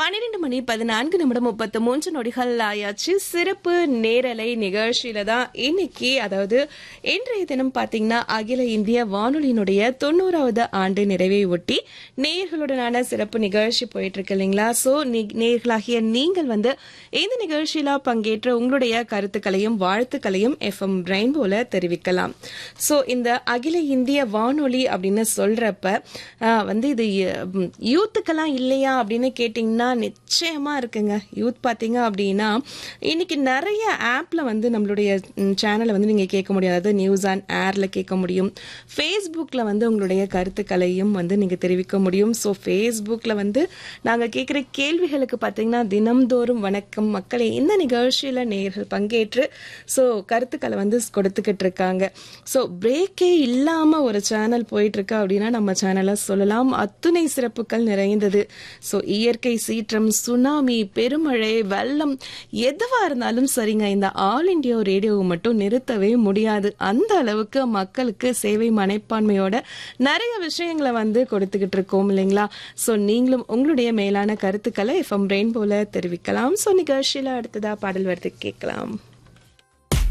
பன்னிரெண்டு மணி பதினான்கு நிமிடம் முப்பத்து மூன்று நொடிகள் ஆயாச்சு சிறப்பு நேரலை நிகழ்ச்சியில தான் இன்னைக்கு அதாவது இன்றைய தினம் பாத்தீங்கன்னா அகில இந்திய வானொலியினுடைய தொண்ணூறாவது ஆண்டு நிறைவை ஒட்டி நேர்களுடனான சிறப்பு நிகழ்ச்சி போயிட்டு இருக்கு இல்லைங்களா சோ நேர்களாகிய நீங்கள் வந்து இந்த நிகழ்ச்சியில பங்கேற்ற உங்களுடைய கருத்துக்களையும் வாழ்த்துக்களையும் எஃப்எம் ரெயின்போல தெரிவிக்கலாம் சோ இந்த அகில இந்திய வானொலி அப்படின்னு சொல்றப்ப ஆஹ், வந்து இது ம், யூத்துக்கெல்லாம் இல்லையா அப்படின்னு கேட்டிங்கன்னா நிச்சயமா இருக்குங்க யூத் பார்த்தீங்க அப்படின்னா இன்னைக்கு நிறைய ஆப்ல வந்து நம்மளுடைய சேனலை வந்து நீங்க கேட்க முடியும் அதாவது நியூஸ் அண்ட் ஏர்ல கேட்க முடியும் ஃபேஸ்புக்கில் வந்து உங்களுடைய கருத்துக்களையும் வந்து நீங்க தெரிவிக்க முடியும் ஸோ ஃபேஸ்புக்கில் வந்து நாங்க கேட்குற கேள்விகளுக்கு பார்த்தீங்கன்னா தினம்தோறும் வணக்கம் மக்களை இந்த நிகழ்ச்சியில நேர்கள் பங்கேற்று ஸோ கருத்துக்களை வந்து கொடுத்துக்கிட்டு இருக்காங்க ஸோ பிரேக்கே இல்லாம ஒரு சேனல் போயிட்டு இருக்கு அப்படின்னா நம்ம சேனலை சொல்லலாம் அத்துணை சிறப்புகள் நிறைந்தது ஸோ இயற்கை சீற்றம் சுனாமி பெருமழை வெள்ளம் எதுவா இருந்தாலும் சரிங்க இந்த ஆல் இண்டியா ரேடியோவை மட்டும் நிறுத்தவே முடியாது அந்த அளவுக்கு மக்களுக்கு சேவை மனைப்பான்மையோட நிறைய விஷயங்களை வந்து கொடுத்துக்கிட்டு இருக்கோம் இல்லைங்களா ஸோ நீங்களும் உங்களுடைய மேலான கருத்துக்களை எஃப்எம் ரெயின்போல தெரிவிக்கலாம் ஸோ நிகழ்ச்சியில அடுத்ததா பாடல் வருது கேட்கலாம்